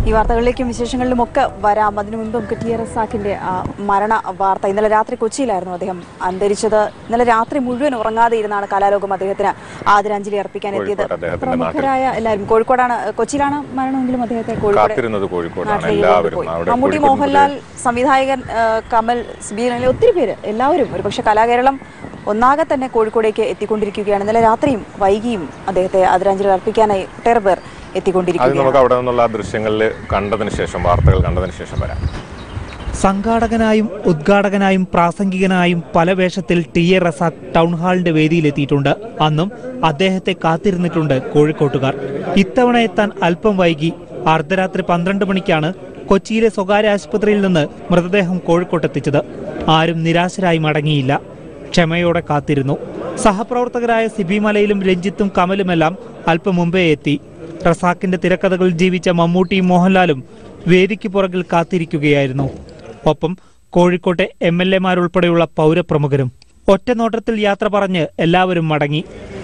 ഈ വാർത്തകളിലേക്കും വിശേഷങ്ങളിലും ഒക്കെ വരാം അതിനു മുൻപ് നമുക്ക് ടി ആർ എസ് സാക്കിന്റെ ആ, മരണ വാർത്ത ഇന്നലെ രാത്രി കൊച്ചിയിലായിരുന്നു അദ്ദേഹം അന്തരിച്ചത് ഇന്നലെ രാത്രി മുഴുവൻ ഉറങ്ങാതെ ഇരുന്നാണ് കലാലോകം അദ്ദേഹത്തിന് ആദരാഞ്ജലി അർപ്പിക്കാൻ എത്തിയത് കോഴിക്കോട് അദ്ദേഹത്തിന്റെ പ്രമുഖരായ എല്ലാവരും കോഴിക്കോടാണ് കൊച്ചിയിലാണ് മരണമെങ്കിലും അദ്ദേഹത്തെ കോഴിക്കോട് കാത്തിരുന്നത് കോഴിക്കോടാണ് നാട്ടിലേക്ക് എല്ലാവരും കൊണ്ടുപോയി. അവിടെ മമ്മൂട്ടി കോഴിക്കോട് മോഹൻലാൽ സംവിധായകൻ ആ, കമൽ സിബി അങ്ങനെ ഒത്തിരി പേര് എല്ലാവരും ഒരുപക്ഷെ കലാകേരളം ഒന്നാകെ തന്നെ കോഴിക്കോടേക്ക് എത്തിക്കൊണ്ടിരിക്കുകയാണ് ഇന്നലെ രാത്രിയും വൈകിയും അദ്ദേഹത്തെ ആദരാഞ്ജലി അർപ്പിക്കാനായി ഒട്ടേറെ പേർ അത് എത്തിക്കൊണ്ടിരിക്കുകയാണ് നമുക്ക് അവിടെ നിന്നുള്ള ആ ദൃശ്യങ്ങളിൽ കണ്ടതിന് ശേഷം വാർത്തകൾ കണ്ടതിന് ശേഷം വരാം സംഘാടകനായും ഉദ്ഘാടകനായും പ്രാസംഗികനായും പല വേഷത്തിൽ ടി എ റസാഖ് ടൗൺ ഹാളിന്റെ വേദിയിലെത്തിയിട്ടുണ്ട് അന്നും അദ്ദേഹത്തെ കാത്തിരുന്നിട്ടുണ്ട് കോഴിക്കോട്ടുകാർ ഇത്തവണ എത്താൻ അല്പം വൈകി അർദ്ധരാത്രി പന്ത്രണ്ട് മണിക്കാണ് കൊച്ചിയിലെ സ്വകാര്യ ആശുപത്രിയിൽ നിന്ന് മൃതദേഹം കോഴിക്കോട്ടെത്തിച്ചത് ആരും നിരാശരായി മടങ്ങിയില്ല ക്ഷമയോടെ കാത്തിരുന്നു സഹപ്രവർത്തകരായ സിബി മലയിലും രഞ്ജിത്തും കമലുമെല്ലാം അല്പം മുമ്പേ എത്തി റസാക്കിന്റെ തിരക്കഥകൾ ജീവിച്ച മമ്മൂട്ടിയും മോഹൻലാലും വേദിക്ക് പുറകിൽ കാത്തിരിക്കുകയായിരുന്നു ഒപ്പം കോഴിക്കോട്ടെ എം എൽ എമാരുൾപ്പെടെയുള്ള പൗരപ്രമുഖരും ഒറ്റനോട്ടത്തിൽ യാത്ര പറഞ്ഞ് എല്ലാവരും മടങ്ങി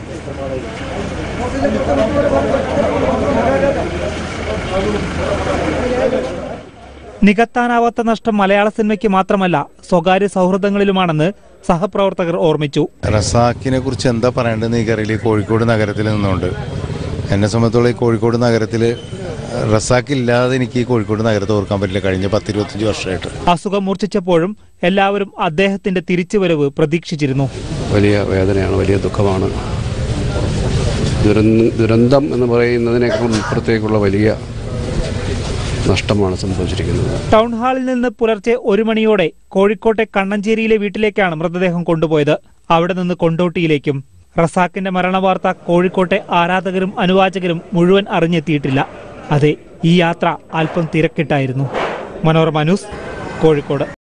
നികത്താനാവാത്ത നഷ്ടം മലയാള സിനിമയ്ക്ക് മാത്രമല്ല സ്വകാര്യ സൗഹൃദങ്ങളിലുമാണെന്ന് സഹപ്രവർത്തകർ ഓർമ്മിച്ചു റസാക്കിനെ കുറിച്ച് എന്താ പറയേണ്ടതെന്ന് എനിക്കറിയില്ല ഈ കോഴിക്കോട് നഗരത്തിൽ നിന്നുകൊണ്ട് എന്നെ സംബന്ധിച്ചോളം ഈ കോഴിക്കോട് നഗരത്തിൽ റസാക്ക് ഇല്ലാതെ എനിക്ക് ഈ കോഴിക്കോട് നഗരത്തെ ഓർക്കാൻ പറ്റില്ല കഴിഞ്ഞ പത്തിരുപത്തഞ്ച് വർഷമായിട്ട് അസുഖം മൂർച്ഛിച്ചപ്പോഴും എല്ലാവരും അദ്ദേഹത്തിന്റെ തിരിച്ചുവരവ് പ്രതീക്ഷിച്ചിരുന്നു വലിയ വേദനയാണ് വലിയ ദുഃഖമാണ് ദുരന്ത ദുരന്തം എന്ന് പറയുന്നതിനേക്കാൾ അപ്പുറത്തേക്കുള്ള വലിയ നഷ്ടമാണ് സംഭവിച്ചിരിക്കുന്നത് ടൗൺ ഹാളിൽ നിന്ന് പുലർച്ചെ ഒരു മണിയോടെ കോഴിക്കോട്ടെ കണ്ണഞ്ചേരിയിലെ വീട്ടിലേക്കാണ് മൃതദേഹം കൊണ്ടുപോയത് അവിടെ നിന്ന് കൊണ്ടോട്ടിയിലേക്കും റസാക്കിന്റെ മരണവാർത്ത കോഴിക്കോട്ടെ ആരാധകരും അനുവാചകരും മുഴുവൻ അറിഞ്ഞെത്തിയിട്ടില്ല അതെ ഈ യാത്ര അല്പം തിരക്കിട്ടായിരുന്നു മനോരമ ന്യൂസ് കോഴിക്കോട്